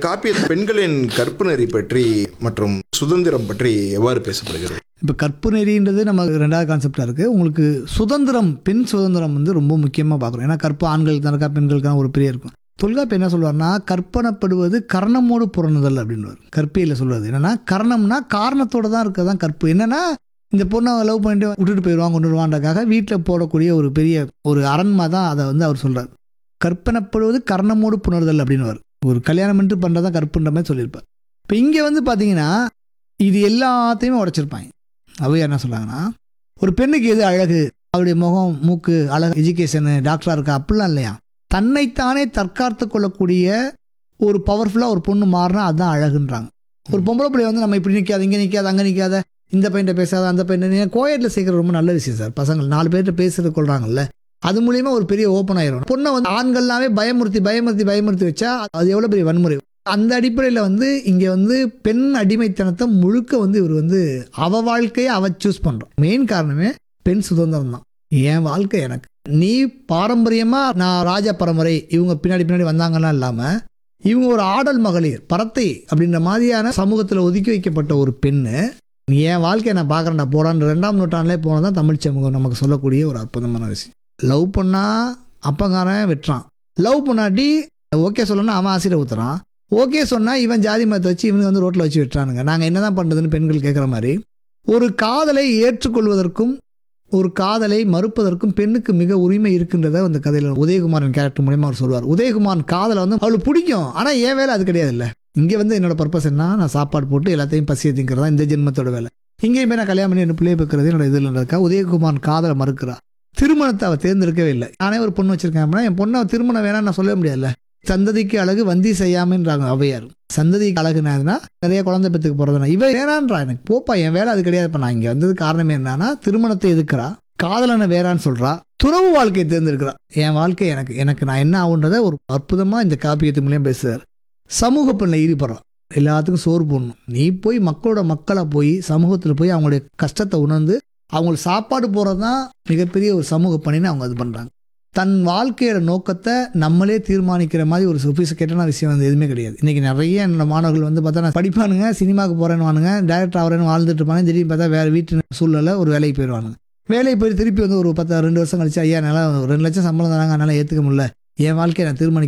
காப்பிய பெண்களின் கற்பு நெறி பற்றி மற்றும் சுதந்திரம் பற்றி எவ்வாறு பேசப்படுகிறது இப்போ கற்பு நெறின்றது நம்ம ரெண்டாவது கான்செப்டாக இருக்குது உங்களுக்கு சுதந்திரம் பெண் சுதந்திரம் வந்து ரொம்ப முக்கியமாக பார்க்குறோம் ஏன்னா கற்பு ஆண்களுக்கு தான் இருக்கா பெண்களுக்கு தான் ஒரு பெரிய இருக்கும் தொல்காப்பு என்ன சொல்லுவார்னா கற்பனப்படுவது கர்ணமோடு புறணுதல் அப்படின்வார் கற்பியில் சொல்வது என்னன்னா கர்ணம்னா காரணத்தோட தான் இருக்க தான் கற்பு என்னன்னா இந்த பொண்ணை லவ் பண்ணிட்டு விட்டுட்டு போயிடுவான் கொண்டு வருவான்றக்காக வீட்டில் போடக்கூடிய ஒரு பெரிய ஒரு அரண்மா தான் அதை வந்து அவர் சொல்றார் கற்பனப்படுவது கர்ணமோடு புணர்தல் அப்படின்னுவார் ஒரு கல்யாணம் பண்ணிட்டு பண்ணுறதான் கற்புன்ற மாதிரி சொல்லியிருப்பார் இப்போ இங்கே வந்து பார்த்தீங்கன்னா இது எல்லாத்தையுமே உடைச்சிருப்பாங்க அவையா என்ன சொல்றாங்கன்னா ஒரு பெண்ணுக்கு எது அழகு அவருடைய முகம் மூக்கு அழகு எஜுகேஷனு டாக்டராக இருக்கா அப்படிலாம் இல்லையா தன்னைத்தானே தற்காத்து கொள்ளக்கூடிய ஒரு பவர்ஃபுல்லாக ஒரு பொண்ணு மாறினா அதுதான் அழகுன்றாங்க ஒரு பொம்பளை பிள்ளை வந்து நம்ம இப்படி நிற்காத இங்கே நிற்காத அங்கே நிற்காத இந்த பையன்ட்ட பேசாத அந்த பையன் கோயட்டில் சேர்க்குறது ரொம்ப நல்ல விஷயம் சார் பசங்கள் நாலு பேர்கிட்ட பேசுறது கொள்றாங்கல்ல அது மூலியமா ஒரு பெரிய ஓப்பன் ஆயிரும் பொண்ணை வந்து ஆண்கள்லாமே பயமுறுத்தி பயமுறுத்தி பயமுறுத்தி வச்சா அது எவ்வளோ பெரிய வன்முறை அந்த அடிப்படையில் வந்து இங்கே வந்து பெண் அடிமைத்தனத்தை முழுக்க வந்து இவர் வந்து அவ வாழ்க்கையை அவ சூஸ் பண்ணுறான் மெயின் காரணமே பெண் சுதந்திரம் தான் என் வாழ்க்கை எனக்கு நீ பாரம்பரியமா நான் ராஜா பரம்பரை இவங்க பின்னாடி பின்னாடி வந்தாங்கன்னா இல்லாம இவங்க ஒரு ஆடல் மகளிர் பரத்தை அப்படின்ற மாதிரியான சமூகத்தில் ஒதுக்கி வைக்கப்பட்ட ஒரு பெண்ணு நீ என் வாழ்க்கையை நான் பார்க்குறேன்டா போடான்னு ரெண்டாம் நூற்றாண்டிலே போனதான் தமிழ் சமூகம் நமக்கு சொல்லக்கூடிய ஒரு அற்புதமான விஷயம் லவ் பண்ணா அப்பங்காரன் வெட்டுறான் லவ் பண்ணாட்டி ஓகே சொல்லணும்னா அவன் ஆசிரியர் ஊத்துறான் ஓகே சொன்னா இவன் ஜாதி மதத்தை வச்சு இவனுக்கு வந்து ரோட்டில் வச்சு விட்டுறானுங்க நாங்கள் என்னதான் பண்றதுன்னு பெண்கள் கேட்குற மாதிரி ஒரு காதலை ஏற்றுக்கொள்வதற்கும் ஒரு காதலை மறுப்பதற்கும் பெண்ணுக்கு மிக உரிமை இருக்கின்றத அந்த கதையில் உதயகுமாரன் கேரக்டர் மூலியமா அவர் சொல்லுவார் உதயகுமாரன் காதலை வந்து அவளுக்கு பிடிக்கும் ஆனால் என் வேலை அது கிடையாது இல்லை இங்கே வந்து என்னோட பர்பஸ் என்ன நான் சாப்பாடு போட்டு எல்லாத்தையும் பசியை திங்கிறதா இந்த ஜென்மத்தோட வேலை இங்கேயுமே நான் கல்யாணம் பண்ணி என்ன பிள்ளைய வைக்கிறது என்னோட இதில் இருக்கா உதயகுமாரன் காதலை மறுக்கிறா திருமணத்தை அவள் தேர்ந்தெடுக்கவே இல்லை நானே ஒரு பொண்ணு வச்சிருக்கேன் அப்படின்னா என் பொண்ணை திருமணம் வேணாம்னு நான் சொல்லவே முடியாதுல்ல சந்ததிக்கு அழகு வந்தி செய்யாமன்றாங்க அவையார் சந்ததிக்கு அழகுனா நிறைய குழந்தை பெற்றுக்கு போகிறதுனா இவ வேணான்றா எனக்கு போப்பா என் வேலை அது கிடையாது இப்போ நான் இங்கே வந்தது காரணமே என்னன்னா திருமணத்தை எதுக்குறா காதலனை வேறான்னு சொல்றா துறவு வாழ்க்கையை தேர்ந்தெடுக்கிறா என் வாழ்க்கை எனக்கு எனக்கு நான் என்ன ஆகுன்றத ஒரு அற்புதமாக இந்த காப்பியத்து மூலியம் பேசுறார் சமூக பெண்ணில் ஈடுபடுறான் எல்லாத்துக்கும் சோறு போடணும் நீ போய் மக்களோட மக்களை போய் சமூகத்தில் போய் அவங்களுடைய கஷ்டத்தை உணர்ந்து அவங்களுக்கு சாப்பாடு போகிறது தான் மிகப்பெரிய ஒரு சமூக பணின்னு அவங்க இது பண்ணுறாங்க தன் வாழ்க்கையோட நோக்கத்தை நம்மளே தீர்மானிக்கிற மாதிரி ஒரு சொபிசிகேட்டான விஷயம் வந்து எதுவுமே கிடையாது இன்றைக்கி நிறைய என்னோட மாணவர்கள் வந்து பார்த்தா நான் படிப்பானுங்க சினிமாவுக்கு போகிறேன்னு வானுங்க டேரக்டர் ஆகிறேன்னு வாழ்ந்துட்டு இருப்பாங்க திடீர்னு பார்த்தா வேறு வீட்டு சூழ்நிலை ஒரு வேலைக்கு போயிடுவானுங்க வேலைக்கு போய் திருப்பி வந்து ஒரு பத்து ரெண்டு வருஷம் கழிச்சு ஐயா என்னால் ஒரு ரெண்டு லட்சம் சம்பளம் தராங்க அதனால் ஏற்றுக்க முடியல என் வாழ்க்கையை நான் தீர்மானிக்க